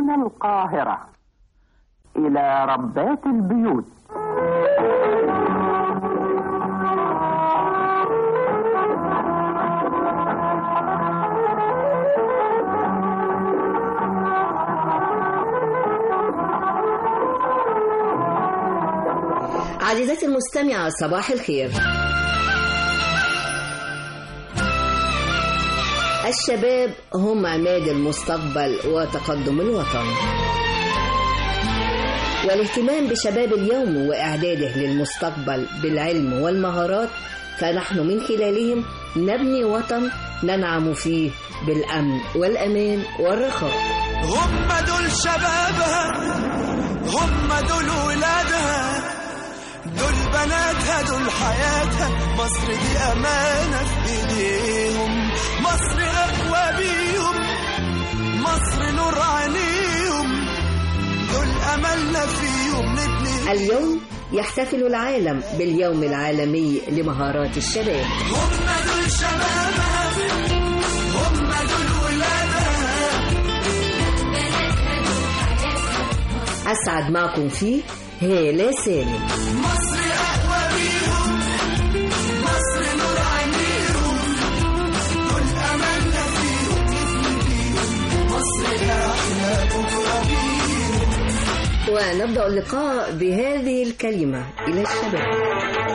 من القاهرة إلى ربات البيوت عزيزتي المستمعة صباح الخير الشباب هم عماد المستقبل وتقدم الوطن والاهتمام بشباب اليوم وإعداده للمستقبل بالعلم والمهارات فنحن من خلالهم نبني وطن ننعم فيه بالأمن والأمان والرخاء هم دول شبابها هم دول ولادها دول بناتها دول حياتها مصر دي أمانة في إيديهم مصر أقوى بيهم مصر نور عينيهم دول أملنا فيهم نبني اليوم يحتفل العالم باليوم العالمي لمهارات الشباب هم دول شبابها هم دول ولادها أسعد معكم فيه هالة سالم مصر أقوى بيهم مصر نور عينيهم دول أملنا فيهم نبني بيهم مصر أحلى بكرة بيهم ونبدأ اللقاء بهذه الكلمة إلى الشباب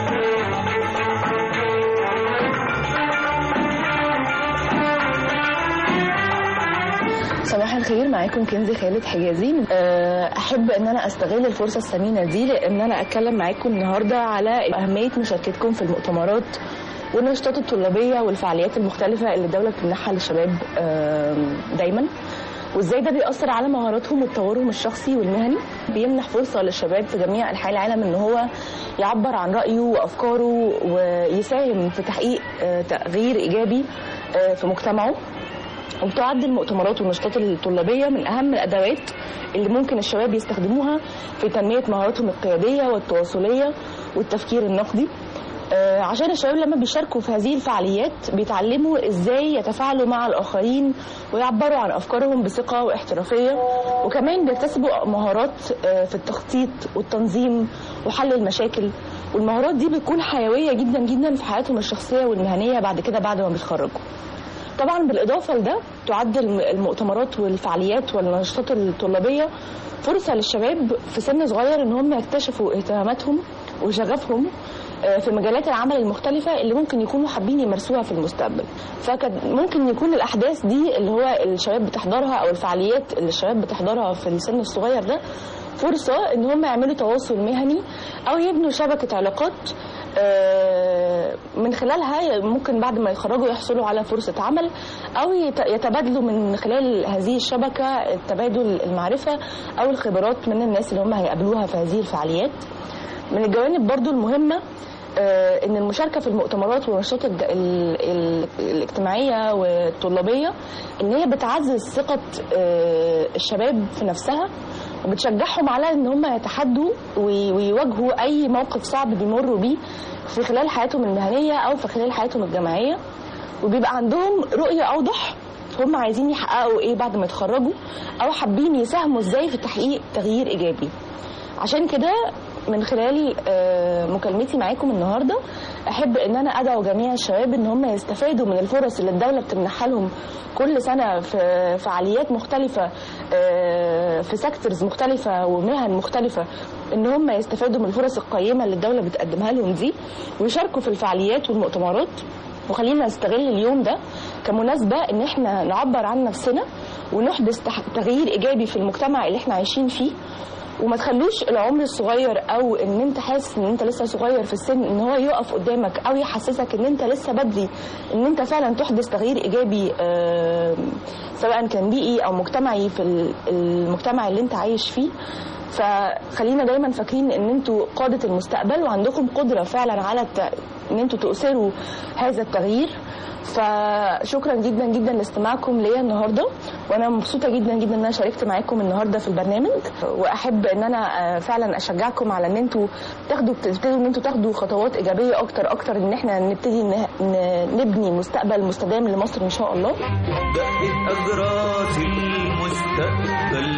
صباح الخير معاكم كنزي خالد حجازي أه، احب ان انا استغل الفرصه الثمينه دي لان انا اتكلم معاكم النهارده على اهميه مشاركتكم في المؤتمرات والنشاطات الطلابيه والفعاليات المختلفه اللي الدوله بتمنحها للشباب آم، دايما وازاي ده بيأثر على مهاراتهم وتطورهم الشخصي والمهني بيمنح فرصه للشباب في جميع انحاء العالم ان هو يعبر عن رايه وافكاره ويساهم في تحقيق آه، تغيير ايجابي آه، في مجتمعه وبتعد المؤتمرات والنشاطات الطلابية من أهم الأدوات اللي ممكن الشباب يستخدموها في تنمية مهاراتهم القيادية والتواصلية والتفكير النقدي آه، عشان الشباب لما بيشاركوا في هذه الفعاليات بيتعلموا ازاي يتفاعلوا مع الآخرين ويعبروا عن أفكارهم بثقة واحترافية وكمان بيكتسبوا مهارات آه، في التخطيط والتنظيم وحل المشاكل والمهارات دي بتكون حيوية جدا جدا في حياتهم الشخصية والمهنية بعد كده بعد ما بيتخرجوا طبعا بالإضافة لده تعد الم- المؤتمرات والفعاليات والنشاطات الطلابية فرصة للشباب في سن صغير ان هم يكتشفوا اهتماماتهم وشغفهم آه، في مجالات العمل المختلفة اللي ممكن يكونوا حابين يمارسوها في المستقبل فكان ممكن يكون الأحداث دي اللي هو الشباب بتحضرها أو الفعاليات اللي الشباب بتحضرها في السن الصغير ده فرصة ان هم يعملوا تواصل مهني أو يبنوا شبكة علاقات آه، من خلالها ممكن بعد ما يخرجوا يحصلوا على فرصة عمل أو يت- يتبادلوا من خلال هذه الشبكة تبادل المعرفة أو الخبرات من الناس اللي هم هيقابلوها في هذه الفعاليات من الجوانب برضو المهمة آه، ان المشاركه في المؤتمرات والنشاطات الج- ال- ال- الاجتماعيه والطلابيه ان هي بتعزز ثقه آه، الشباب في نفسها وبتشجعهم على ان هم يتحدوا وي- ويواجهوا اي موقف صعب بيمروا بيه في خلال حياتهم المهنيه او في خلال حياتهم الجامعيه وبيبقى عندهم رؤيه اوضح هم عايزين يحققوا ايه بعد ما يتخرجوا او حابين يساهموا ازاي في تحقيق تغيير ايجابي عشان كده من خلال آه، مكالمتي معاكم النهارده احب ان انا ادعو جميع الشباب ان هم يستفادوا من الفرص اللي الدوله بتمنحها لهم كل سنه في فعاليات مختلفه آه، في سيكتورز مختلفه ومهن مختلفه ان هم يستفادوا من الفرص القيمه اللي الدوله بتقدمها لهم دي ويشاركوا في الفعاليات والمؤتمرات وخلينا نستغل اليوم ده كمناسبة ان احنا نعبر عن نفسنا ونحدث تح- تغيير ايجابي في المجتمع اللي احنا عايشين فيه وما تخلوش العمر الصغير او ان انت حاسس ان انت لسه صغير في السن ان هو يقف قدامك او يحسسك ان انت لسه بدري ان انت فعلا تحدث تغيير ايجابي آه، سواء كان بيئي او مجتمعي في ال- المجتمع اللي انت عايش فيه فخلينا دايما فاكرين ان انتوا قادة المستقبل وعندكم قدرة فعلا على الت... ان انتوا تؤثروا هذا التغيير فشكرا جدا جدا لاستماعكم ليا النهارده وانا مبسوطه جدا جدا ان انا شاركت معاكم النهارده في البرنامج واحب ان انا آه، فعلا اشجعكم على ان انتوا تاخدوا تبتدوا ان انتوا تاخدوا خطوات ايجابيه اكتر اكتر ان احنا نبتدي ن- ن- نبني مستقبل مستدام لمصر ان شاء الله دقت أجراس المستقبل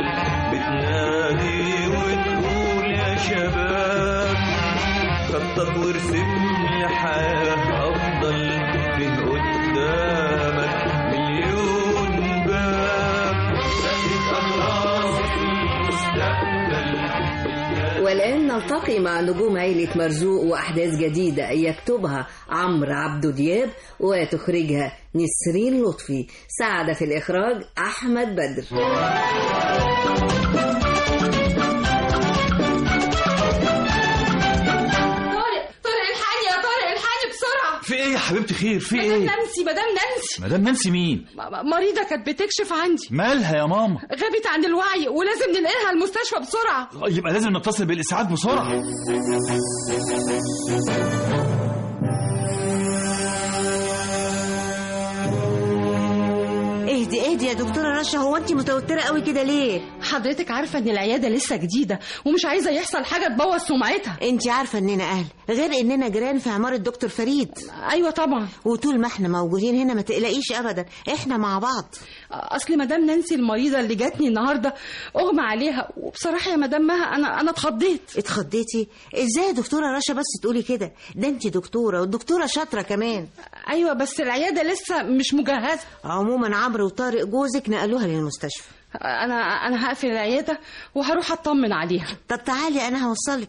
بتنادي وتقول يا شباب خطط وارسم لي حياة أفضل فيه قدامك مليون باب سكت أمراض المستقبل والآن نلتقي مع نجوم عيلة مرزوق وأحداث جديدة يكتبها عمرو عبدو دياب وتخرجها نسرين لطفي ساعد في الإخراج أحمد بدر طارق طارق الحقني يا طارق الحقني بسرعة في ايه يا حبيبتي خير في مدام ايه نانسي مدام نانسي مدام نانسي مين م- م- مريضة كانت بتكشف عندي مالها يا ماما غابت عن الوعي ولازم ننقلها المستشفى بسرعة يبقى لازم نتصل بالاسعاف بسرعه اهدي اهدي يا دكتوره رشا هو انت متوتره قوي كده ليه حضرتك عارفة ان العيادة لسه جديدة ومش عايزة يحصل حاجة تبوظ سمعتها انت عارفه اننا اهل غير اننا جيران في عماره دكتور فريد ايوه طبعا وطول ما احنا موجودين هنا ما تقلقيش ابدا احنا مع بعض اصل مدام نانسي المريضة اللي جاتني النهاردة اغمى عليها وبصراحة يا مدام مها انا انا اتخضيت اتخضيتي ازاي يا دكتوره رشا بس تقولي كده ده انت دكتوره والدكتوره شاطره كمان ايوه بس العيادة لسه مش مجهزة عموما عمرو وطارق جوزك نقلوها للمستشفى انا انا هقفل العيادة وهروح اطمن عليها طب تعالي انا هوصلك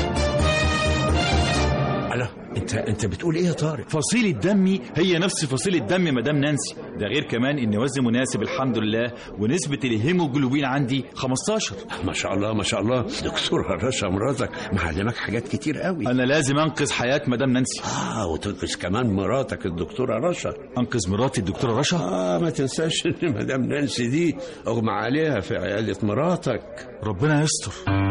الله انت انت بتقول ايه يا طارق فصيلة دمي هي نفس فصيلة دم مدام نانسي ده غير كمان ان وزني مناسب الحمد لله ونسبة الهيموجلوبين عندي 15 ما شاء الله ما شاء الله دكتور رشا مراتك معلمك حاجات كتير قوي انا لازم انقذ حياة مدام نانسي اه وتنقذ كمان مراتك الدكتوره رشا انقذ مراتي الدكتورة رشا اه ما تنساش ان مدام نانسي دي اغمى عليها في عياده مراتك ربنا يستر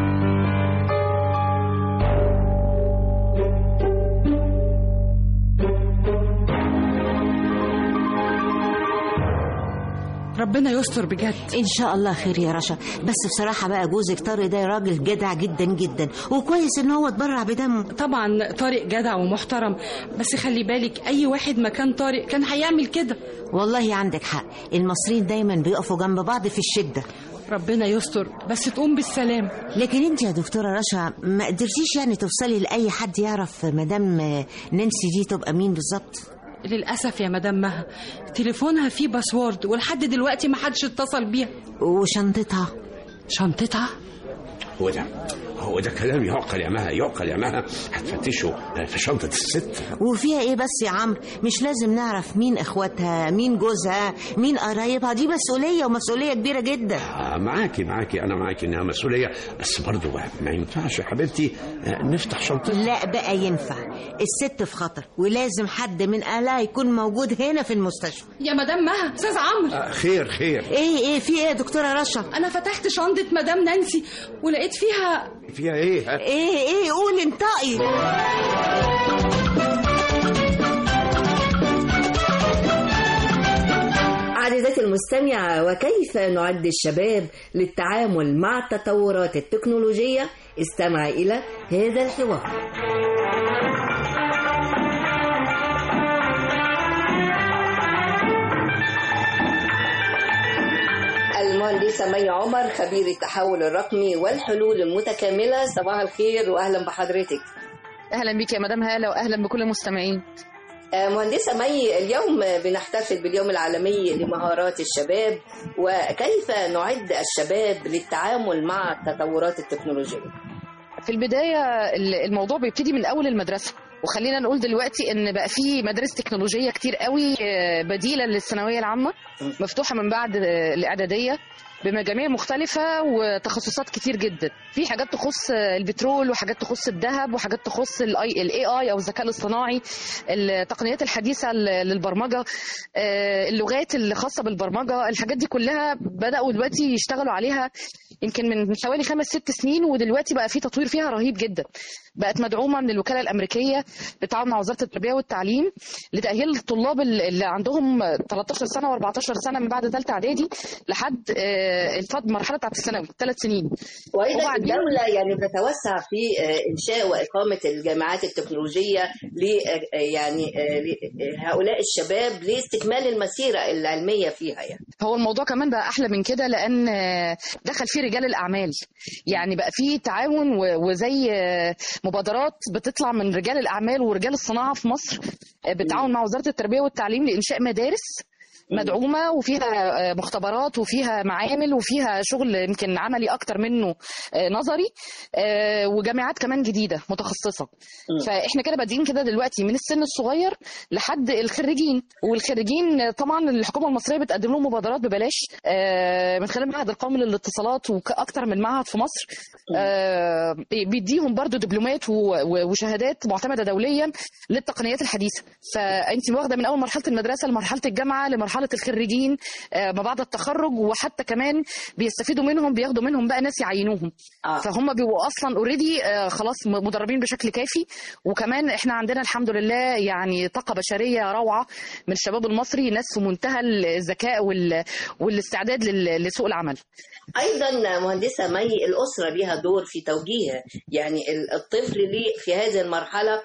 ربنا يستر بجد ان شاء الله خير يا رشا بس بصراحه بقى جوزك طارق ده راجل جدع جدا جدا وكويس ان هو اتبرع بدمه طبعا طارق جدع ومحترم بس خلي بالك اي واحد مكان طارق كان هيعمل كده والله عندك حق المصريين دايما بيقفوا جنب بعض في الشده ربنا يستر بس تقوم بالسلام لكن انت يا دكتوره رشا ما قدرتيش يعني توصلي لاي حد يعرف مدام نانسي دي تبقى مين بالظبط للاسف يا مدام مها تليفونها فيه باسورد ولحد دلوقتي ما حدش اتصل بيها وشنطتها شنطتها هو ده هو ده كلام يعقل يا مها يعقل يا مها هتفتشوا في شنطه الست وفيها ايه بس يا عمرو مش لازم نعرف مين اخواتها مين جوزها مين قرايبها دي مسؤوليه ومسؤوليه كبيره جدا آه معاكي معاكي انا معاكي انها مسؤوليه بس برضه ما ينفعش يا حبيبتي آه، نفتح شنطتها لا بقى ينفع الست في خطر ولازم حد من اهلها يكون موجود هنا في المستشفى يا مدام مها استاذ عمرو آه، خير خير ايه ايه في ايه يا دكتوره رشا انا فتحت شنطه مدام نانسي ولقيت فيها فيها ايه ها؟ ايه ايه قولي انطقي عزيزتي المستمعة وكيف نعد الشباب للتعامل مع التطورات التكنولوجية استمع إلى هذا الحوار المهندسة مي عمر خبير التحول الرقمي والحلول المتكاملة صباح الخير وأهلا بحضرتك اهلا بيك يا مدام هاله واهلا بكل المستمعين آه، مهندسة مي اليوم بنحتفل باليوم العالمي لمهارات الشباب وكيف نعد الشباب للتعامل مع التطورات التكنولوجية في البدايه ال- الموضوع بيبتدي من اول المدرسه وخلينا نقول دلوقتي ان بقى في مدارس تكنولوجيه كتير قوي آه، بديله للثانويه العامه مفتوحه من بعد آه، الاعداديه بمجاميع مختلفة وتخصصات كتير جدا في حاجات تخص آه، البترول وحاجات تخص الذهب وحاجات تخص الاي اي او الذكاء الاصطناعي التقنيات الحديثة ل- للبرمجة آه، اللغات الخاصة بالبرمجة الحاجات دي كلها بدأوا دلوقتي يشتغلوا عليها يمكن من حوالي خمس ست سنين ودلوقتي بقى في تطوير فيها رهيب جدا بقت مدعومه من الوكاله الامريكيه بالتعاون مع وزاره التربيه والتعليم لتاهيل الطلاب اللي عندهم 13 سنه و14 سنه من بعد ثالثه اعدادي لحد آه، الفض مرحله بتاعت الثانوي ثلاث سنين وأيضا وبعدين- الدولة يعني بتتوسع في آه، إنشاء وإقامة الجامعات التكنولوجية ل آه، يعني آه، هؤلاء الشباب لاستكمال المسيرة العلمية فيها يعني هو الموضوع كمان بقى احلى من كده لان آه، دخل فيه رجال الاعمال يعني بقى في تعاون و- وزي آه، مبادرات بتطلع من رجال الاعمال ورجال الصناعه في مصر آه، بالتعاون مع وزاره التربيه والتعليم لانشاء مدارس مدعومه وفيها آه، مختبرات وفيها معامل وفيها شغل يمكن عملي اكتر منه آه، نظري آه، وجامعات كمان جديده متخصصه فاحنا كده بادئين كده دلوقتي من السن الصغير لحد الخريجين والخريجين آه، طبعا الحكومه المصريه بتقدم لهم مبادرات ببلاش آه، من خلال المعهد القومي للاتصالات واكتر من معهد في مصر آه، بيديهم برضو دبلومات و- و- وشهادات معتمده دوليا للتقنيات الحديثه فانت واخده من اول مرحله المدرسه لمرحله الجامعه لمرحله الخريجين آه، ما بعد التخرج وحتى كمان بيستفيدوا منهم بياخدوا منهم بقى ناس يعينوهم آه. فهم بيبقوا اصلا اوريدي خلاص م- مدربين بشكل كافي وكمان احنا عندنا الحمد لله يعني طاقه بشريه روعه من الشباب المصري ناس في منتهى الذكاء وال... والاستعداد لل... لسوق العمل ايضا مهندسه مي الاسره ليها دور في توجيه يعني ال- الطفل ليه في هذه المرحله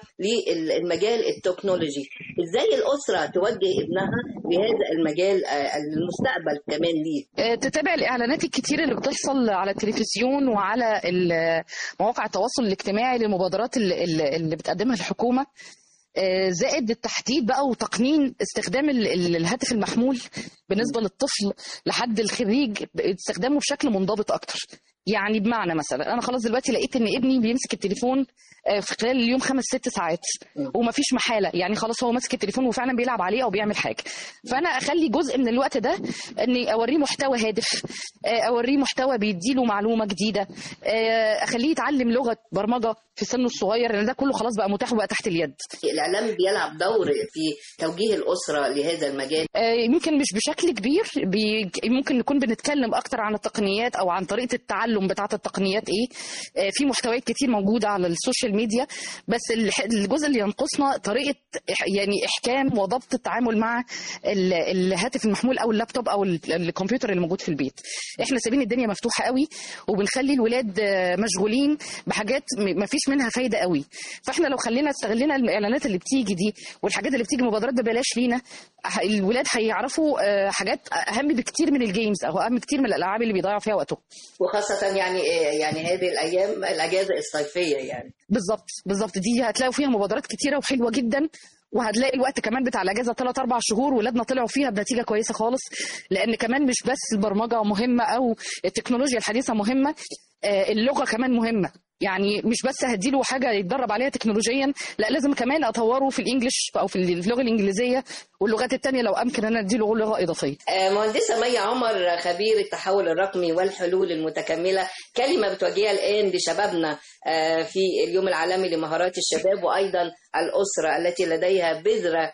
للمجال التكنولوجي ازاي الاسره توجه ابنها لهذا المجال آه، المستقبل كمان ليه آه، تتابع الاعلانات الكتير اللي بتحصل على التلفزيون وعلى ال- مواقع التواصل الاجتماعي للمبادرات اللي, اللي اللي بتقدمها الحكومه آه، زائد التحديد بقى وتقنين استخدام ال- ال- الهاتف المحمول بالنسبه للطفل لحد الخريج استخدامه بشكل منضبط اكتر يعني بمعنى مثلا انا خلاص دلوقتي لقيت ان ابني بيمسك التليفون آه، في خلال اليوم خمس ست ساعات ومفيش محاله يعني خلاص هو ماسك التليفون وفعلا بيلعب عليه او بيعمل حاجه فانا اخلي جزء من الوقت ده اني اوريه محتوى هادف آه، اوريه محتوى بيديله معلومه جديده آه، اخليه يتعلم لغه برمجه في سنه الصغير لان ده كله خلاص بقى متاح وبقى تحت اليد الاعلام بيلعب دور في توجيه الاسره لهذا المجال آه، يمكن مش بشكل كبير بي... ممكن نكون بنتكلم اكتر عن التقنيات او عن طريقه التعلم بتاعه التقنيات ايه آه، في محتويات كتير موجوده على السوشيال ميديا بس الح- الجزء اللي ينقصنا طريقه إح- يعني احكام وضبط التعامل مع ال- الهاتف المحمول او اللابتوب او ال- الكمبيوتر اللي موجود في البيت احنا سايبين الدنيا مفتوحه قوي وبنخلي الولاد آه، مشغولين بحاجات ما فيش منها فايده قوي فاحنا لو خلينا استغلنا الاعلانات اللي بتيجي دي والحاجات اللي بتيجي مبادرات ببلاش لينا ه- الولاد هيعرفوا آه، حاجات اهم بكتير من الجيمز او اهم كتير من الالعاب اللي بيضيعوا فيها وقتهم وخاصه يعني آه، يعني هذه الايام الاجازه الصيفيه يعني بالظبط بالظبط دي هتلاقوا فيها مبادرات كتيره وحلوه جدا وهتلاقي الوقت كمان بتاع الاجازه 3 4 شهور ولادنا طلعوا فيها بنتيجه كويسه خالص لان كمان مش بس البرمجه مهمه او التكنولوجيا الحديثه مهمه آه، اللغه كمان مهمه يعني مش بس هديله حاجه يتدرب عليها تكنولوجيا لا لازم كمان اطوره في الانجليش او في اللغه الانجليزيه واللغات التانية لو امكن ان اديله لغه اضافيه آه، مهندسة مي عمر خبير التحول الرقمي والحلول المتكاملة كلمة بتوجهها الآن لشبابنا آه، في اليوم العالمي لمهارات الشباب وأيضا الأسرة التي لديها بذرة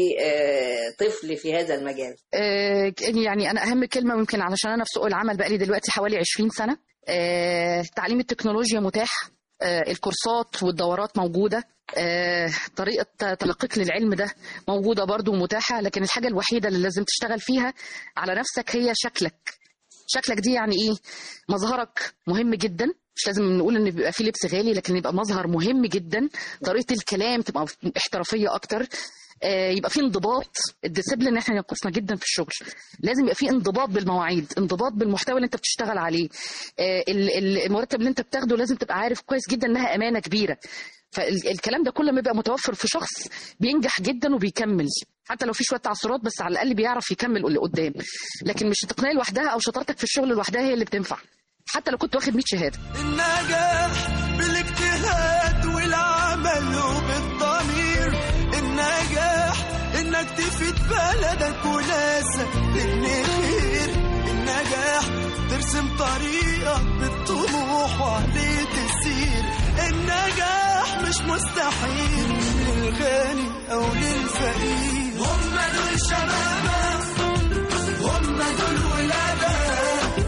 لطفل في هذا المجال آه، يعني انا اهم كلمه ممكن علشان انا في سوق العمل بقالي دلوقتي حوالي 20 سنه آه، تعليم التكنولوجيا متاح آه، الكورسات والدورات موجوده آه، طريقه تلقيك للعلم ده موجوده برضو ومتاحه لكن الحاجه الوحيده اللي لازم تشتغل فيها على نفسك هي شكلك شكلك دي يعني ايه مظهرك مهم جدا مش لازم نقول ان بيبقى فيه لبس غالي لكن يبقى مظهر مهم جدا طريقه الكلام تبقى احترافيه اكتر آه، يبقى في انضباط الديسيبلين احنا ينقصنا جدا في الشغل لازم يبقى في انضباط بالمواعيد انضباط بالمحتوى اللي انت بتشتغل عليه آه، ال- ال- المرتب اللي انت بتاخده لازم تبقى عارف كويس جدا انها امانه كبيره فالكلام ده كل ما يبقى متوفر في شخص بينجح جدا وبيكمل حتى لو في شويه تعثرات بس على الاقل بيعرف يكمل اللي قدام لكن مش التقنيه لوحدها او شطارتك في الشغل لوحدها هي اللي بتنفع حتى لو كنت واخد 100 شهاده النجاح بالاجتهاد والعمل وبالضمير النجاح انك تفيد بلدك وناسك تبني خير النجاح ترسم طريقك بالطموح وعليه تسير النجاح مش مستحيل للغني او للفقير هم دول شبابك هم دول ولادك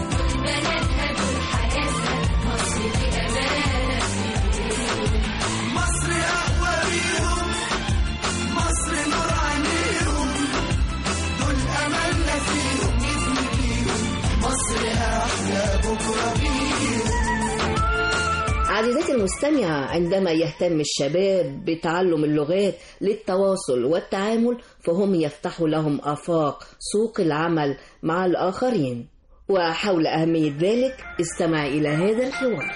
مصر أقوى بيهم مصر نور عينيهم دول أملنا فيهم نبنيهم مصر أحلى بكرة بيهم عزيزتي المستمعة عندما يهتم الشباب بتعلم اللغات للتواصل والتعامل فهم يفتحوا لهم آفاق سوق العمل مع الآخرين وحول أهمية ذلك استمع إلى هذا الحوار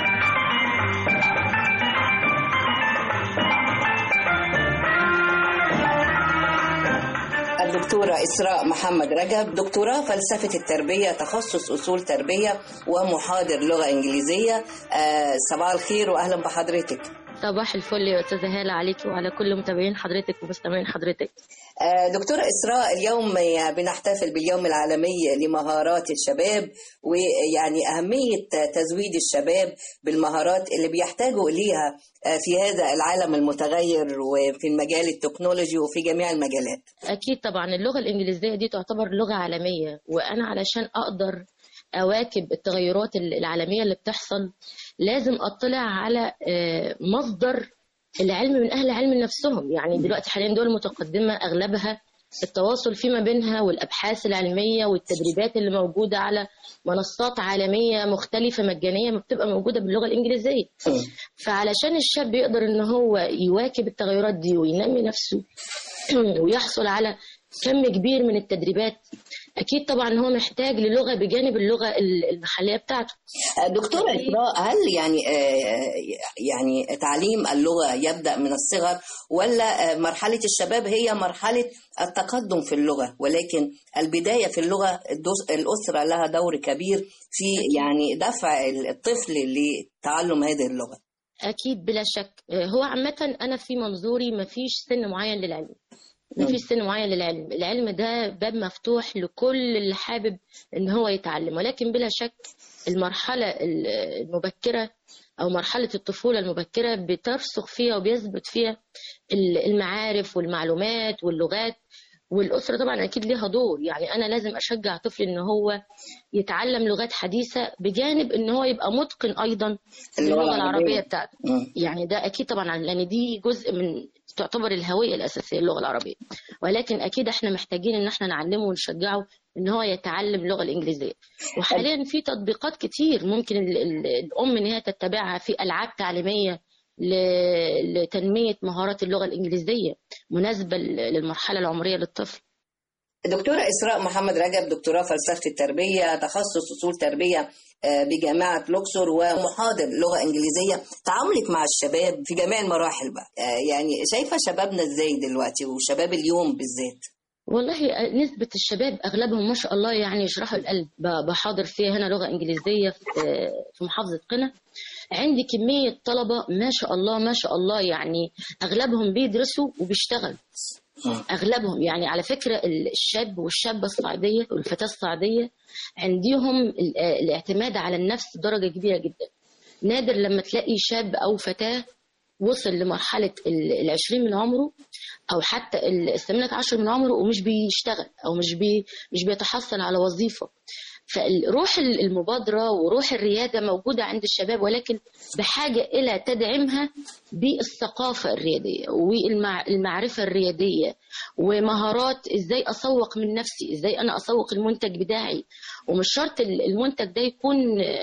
الدكتورة إسراء محمد رجب دكتوراه فلسفة التربية تخصص أصول تربية ومحاضر لغة إنجليزية آه، صباح الخير وأهلا بحضرتك صباح الفل يا استاذه هاله عليكي وعلى كل متابعين حضرتك ومستمعين حضرتك آه، دكتورة إسراء اليوم بنحتفل باليوم العالمي لمهارات الشباب ويعني أهمية تزويد الشباب بالمهارات اللي بيحتاجوا إليها آه، في هذا العالم المتغير وفي المجال التكنولوجي وفي جميع المجالات اكيد طبعا اللغه الانجليزيه دي تعتبر لغه عالميه وانا علشان اقدر اواكب التغيرات العالميه اللي بتحصل لازم اطلع على آه، مصدر العلم من اهل علم نفسهم يعني دلوقتي حاليا دول متقدمه اغلبها التواصل فيما بينها والابحاث العلميه والتدريبات اللي موجوده على منصات عالميه مختلفه مجانيه ما بتبقى موجوده باللغه الانجليزيه فعلشان الشاب يقدر ان هو يواكب التغيرات دي وينمي نفسه ويحصل على كم كبير من التدريبات اكيد طبعا هو محتاج للغه بجانب اللغه المحليه بتاعته دكتورة إسراء هل يعني آه، يعني تعليم اللغة يبدأ من الصغر ولا آه، مرحلة الشباب هي مرحلة التقدم في اللغة ولكن البداية في اللغة الدس- الأسرة لها دور كبير في يعني دفع الطفل لتعلم هذه اللغة اكيد بلا شك هو عامه انا في منظوري ما فيش سن معين للعلم ما فيش سن معين للعلم العلم ده باب مفتوح لكل اللي حابب ان هو يتعلم ولكن بلا شك المرحله المبكره او مرحله الطفوله المبكره بترسخ فيها وبيثبت فيها المعارف والمعلومات واللغات والاسره طبعا اكيد ليها دور يعني انا لازم اشجع طفلي ان هو يتعلم لغات حديثه بجانب ان هو يبقى متقن ايضا اللغة اللغه العربيه العربية. بتاعته مم. يعني ده اكيد طبعا لان دي جزء من تعتبر الهويه الاساسيه اللغه العربيه ولكن اكيد احنا محتاجين ان احنا نعلمه ونشجعه ان هو يتعلم اللغه الانجليزيه وحاليا في تطبيقات كتير ممكن ال- ال- الام ان هي تتبعها في العاب تعليميه ل- لتنميه مهارات اللغه الانجليزيه مناسبه ل- للمرحله العمريه للطفل دكتورة إسراء محمد رجب دكتوراه فلسفة التربية تخصص أصول تربية آه، بجامعة لوكسور ومحاضر لغة إنجليزية تعاملك مع الشباب في جميع المراحل بقى آه، يعني شايفة شبابنا إزاي دلوقتي وشباب اليوم بالذات والله نسبة الشباب أغلبهم ما شاء الله يعني يشرحوا القلب ب- بحاضر فيها هنا لغة إنجليزية في في محافظة قنا عندي كمية طلبة ما شاء الله ما شاء الله يعني أغلبهم بيدرسوا وبيشتغلوا أغلبهم يعني على فكرة الشاب والشابة الصعيدية والفتاة الصعيدية عندهم ال- الاعتماد على النفس بدرجة كبيرة جدا نادر لما تلاقي شاب أو فتاة وصل لمرحلة ال- العشرين من عمره أو حتى ال- الثامنة عشر من عمره ومش بيشتغل أو مش بي مش بيتحصل على وظيفة فروح المبادرة وروح الريادة موجودة عند الشباب ولكن بحاجة إلى تدعيمها بالثقافة الريادية والمعرفة الريادية ومهارات إزاي أسوق من نفسي إزاي أنا أسوق المنتج بتاعي ومش شرط المنتج ده يكون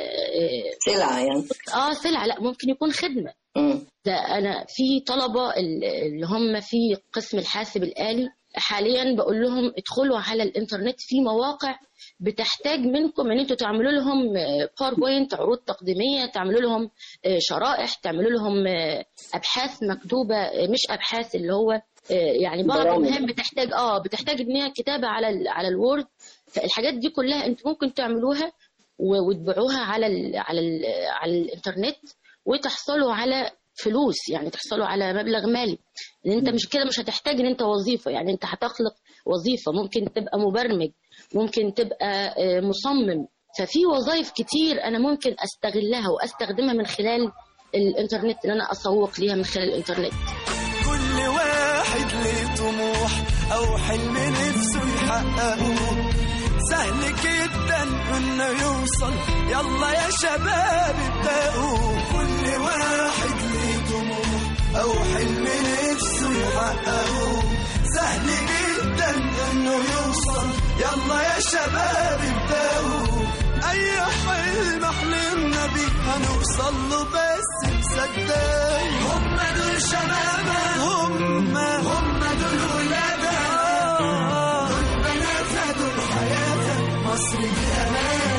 آه، سلعة يعني اه سلعة لا ممكن يكون خدمة ده انا في طلبه ال- اللي هم في قسم الحاسب الالي حاليا بقول لهم ادخلوا على الانترنت في مواقع بتحتاج منكم ان انتوا تعملوا لهم باوربوينت عروض تقديميه تعملوا لهم آه، شرائح تعملوا لهم آه، ابحاث مكتوبه آه، مش ابحاث اللي هو آه، يعني بعض برامج. المهام بتحتاج اه بتحتاج ان هي كتابه على ال على الوورد فالحاجات دي كلها انتوا ممكن تعملوها و- وتبيعوها على ال على ال على الانترنت وتحصلوا على فلوس يعني تحصلوا على مبلغ مالي ان انت مش كده مش هتحتاج ان انت وظيفه يعني انت هتخلق وظيفه ممكن تبقى مبرمج ممكن تبقى آه، مصمم ففي وظائف كتير انا ممكن استغلها واستخدمها من خلال الانترنت ان انا اسوق ليها من خلال الانترنت كل واحد ليه طموح او حلم نفسه يحققه سهل جدا انه يوصل يلا يا شباب ابدأوا كل واحد ليه طموح او حلم نفسه يحققه سهل جدا انه يوصل يلا يا شباب ابدأوا اي حلم حلمنا بيه هنوصل له بس مصدق هم دول شبابنا هم هم دول ولادها دول بناتها دول حياتها مصر دي امان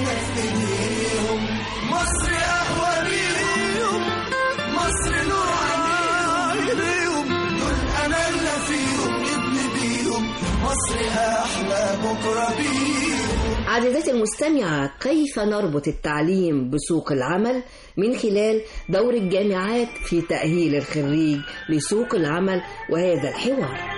عزيزتي المستمعة كيف نربط التعليم بسوق العمل من خلال دور الجامعات في تأهيل الخريج لسوق العمل وهذا الحوار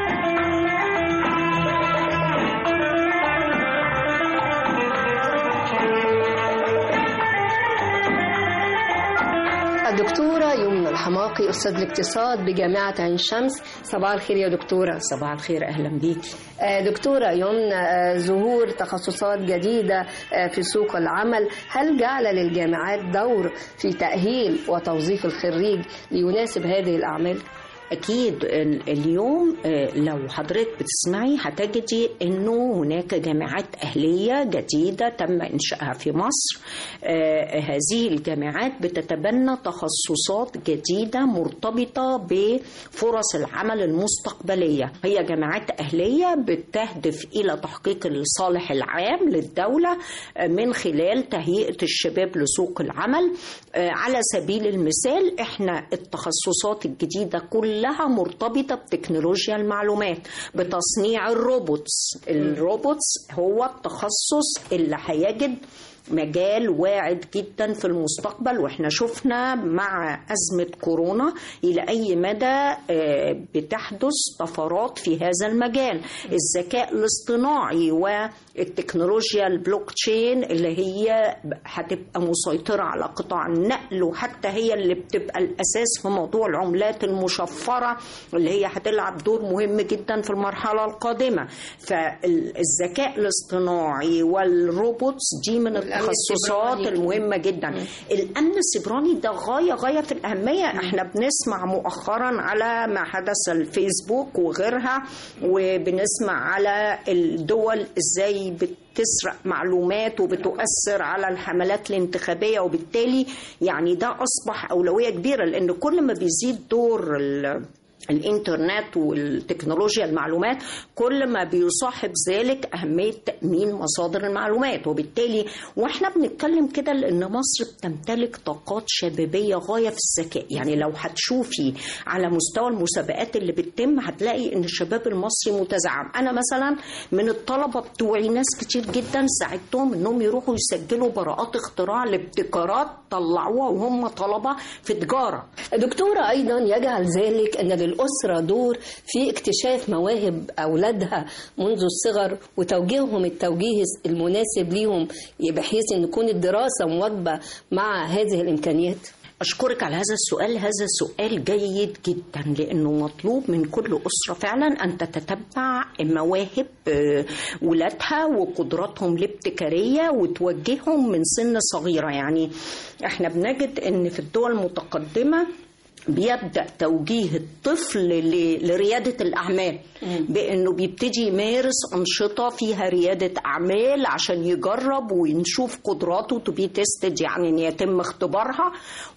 الدكتورة يمنى الحماقي أستاذ الاقتصاد بجامعة عين شمس صباح الخير يا دكتورة صباح الخير أهلا بيكي آه، دكتورة يمنى آه، ظهور تخصصات جديدة آه، في سوق العمل هل جعل للجامعات دور في تأهيل وتوظيف الخريج ليناسب هذه الأعمال؟ أكيد ال- اليوم آه، لو حضرتك بتسمعي هتجدي إنه هناك جامعات أهلية جديدة تم إنشائها في مصر آه، هذه الجامعات بتتبنى تخصصات جديدة مرتبطة بفرص العمل المستقبلية هي جامعات أهلية بتهدف إلى تحقيق الصالح العام للدولة آه، من خلال تهيئة الشباب لسوق العمل آه، على سبيل المثال احنا التخصصات الجديدة كلها مرتبطة بتكنولوجيا المعلومات بتصنيع الروبوتس الروبوتس هو التخصص اللي هيجد مجال واعد جدا في المستقبل واحنا شفنا مع أزمة كورونا إلى أي مدى آه، بتحدث طفرات في هذا المجال الذكاء الاصطناعي والتكنولوجيا البلوك تشين اللي هي هتبقى مسيطرة على قطاع النقل وحتى هي اللي بتبقى الأساس في موضوع العملات المشفرة اللي هي هتلعب دور مهم جدا في المرحلة القادمة فالذكاء الاصطناعي والروبوتس دي من التخصصات السيبراني. المهمة جدا الأمن السيبراني ده غاية غاية في الأهمية احنا بنسمع مؤخرا على ما حدث الفيسبوك وغيرها وبنسمع على الدول ازاي بتسرق معلومات وبتؤثر على الحملات الانتخابية وبالتالي يعني ده أصبح أولوية كبيرة لأن كل ما بيزيد دور ال الانترنت والتكنولوجيا المعلومات كل ما بيصاحب ذلك أهمية تأمين مصادر المعلومات وبالتالي واحنا بنتكلم كده لأن مصر بتمتلك طاقات شبابية غاية في الذكاء يعني لو هتشوفي على مستوى المسابقات اللي بتتم هتلاقي ان الشباب المصري متزعم انا مثلا من الطلبة بتوعي ناس كتير جدا ساعدتهم انهم يروحوا يسجلوا براءات اختراع لابتكارات طلعوها وهم طلبة في تجارة دكتورة أيضا يجعل ذلك أن للأسرة دور في اكتشاف مواهب أولادها منذ الصغر وتوجيههم التوجيه المناسب ليهم بحيث أن تكون الدراسة مواكبة مع هذه الإمكانيات أشكرك على هذا السؤال هذا سؤال جيد جدا لأنه مطلوب من كل أسرة فعلا أن تتتبع مواهب آه، ولادها وقدراتهم الابتكارية وتوجههم من سن صغيرة يعني احنا بنجد أن في الدول المتقدمة بيبدا توجيه الطفل ل- لرياده الاعمال بانه بيبتدي يمارس انشطه فيها رياده اعمال عشان يجرب ونشوف قدراته تو بي تيستد يعني ان يتم اختبارها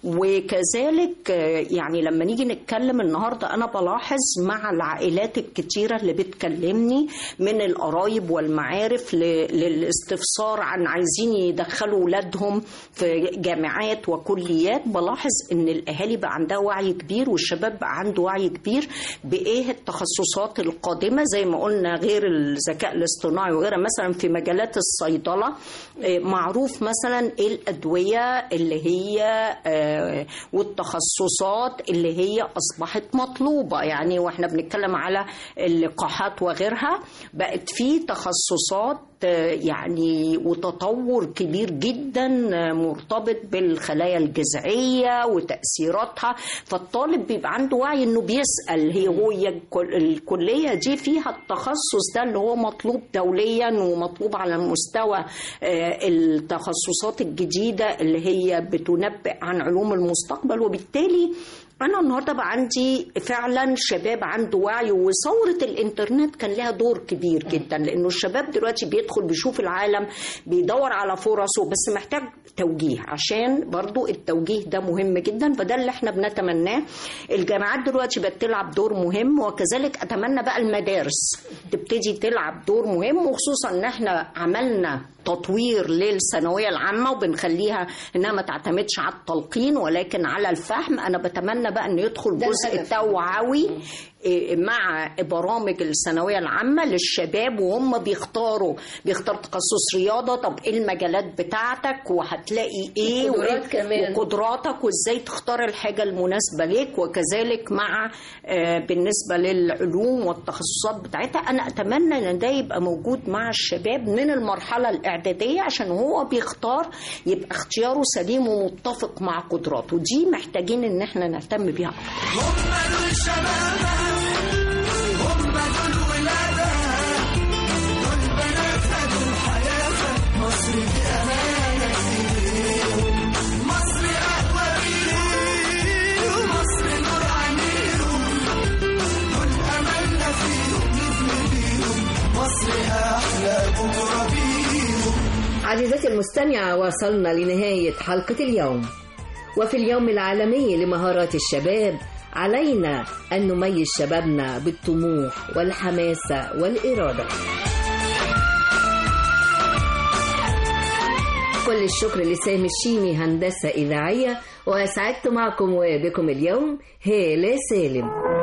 وكذلك آه، يعني لما نيجي نتكلم النهارده انا بلاحظ مع العائلات الكتيره اللي بتكلمني من القرايب والمعارف ل- للاستفسار عن عايزين يدخلوا ولادهم في جامعات وكليات بلاحظ ان الاهالي بقى عندها وعي كبير والشباب بقى عنده وعي كبير بايه التخصصات القادمه زي ما قلنا غير الذكاء الاصطناعي وغيرها مثلا في مجالات الصيدله آه، معروف مثلا ايه الادويه اللي هي آه، والتخصصات اللي هي اصبحت مطلوبه يعني واحنا بنتكلم على اللقاحات وغيرها بقت في تخصصات آه، يعني وتطور كبير جدا آه، مرتبط بالخلايا الجذعيه وتاثيراتها فالطالب بيبقى عنده وعي انه بيسال هي هو هي الكل- الكليه دي فيها التخصص ده اللي هو مطلوب دوليا ومطلوب على مستوى آه، التخصصات الجديده اللي هي بتنبئ عن علوم المستقبل وبالتالي انا النهارده بقى عندي فعلا شباب عنده وعي وثوره الانترنت كان لها دور كبير جدا لانه الشباب دلوقتي بيدخل بيشوف العالم بيدور على فرصه بس محتاج توجيه عشان برضو التوجيه ده مهم جدا فده اللي احنا بنتمناه الجامعات دلوقتي بقت تلعب دور مهم وكذلك اتمنى بقى المدارس تبتدي تلعب دور مهم وخصوصا ان احنا عملنا تطوير للثانويه العامه وبنخليها انها ما تعتمدش على التلقين ولكن على الفهم انا بتمنى بقى ان يدخل ده جزء الهدف. توعوي إيه، مع برامج الثانويه العامه للشباب وهم بيختاروا بيختار تخصص رياضه طب ايه المجالات بتاعتك وهتلاقي ايه وقدرات وإيه- كمان. وقدراتك وازاي تختار الحاجه المناسبه ليك وكذلك مع آه، بالنسبه للعلوم والتخصصات بتاعتها انا اتمنى ان ده يبقى موجود مع الشباب من المرحله الاعداديه عشان هو بيختار يبقى اختياره سليم ومتفق مع قدراته دي محتاجين ان احنا نهتم بيها اكتر هم دول شبابها هم دول ولادها دول بناتها دول حياتها مصر دي أمانة كبيرة مصر أقوى بيهم مصر نور عينيهم دول أملنا فيهم نبني بيهم مصر أحلى بكرة بيهم عزيزتي المستمعة وصلنا لنهاية حلقة اليوم وفي اليوم العالمي لمهارات الشباب علينا أن نميز شبابنا بالطموح والحماسة والإرادة كل الشكر لسامي الشيمي هندسة إذاعية وأسعدت معكم وبكم اليوم هالة سالم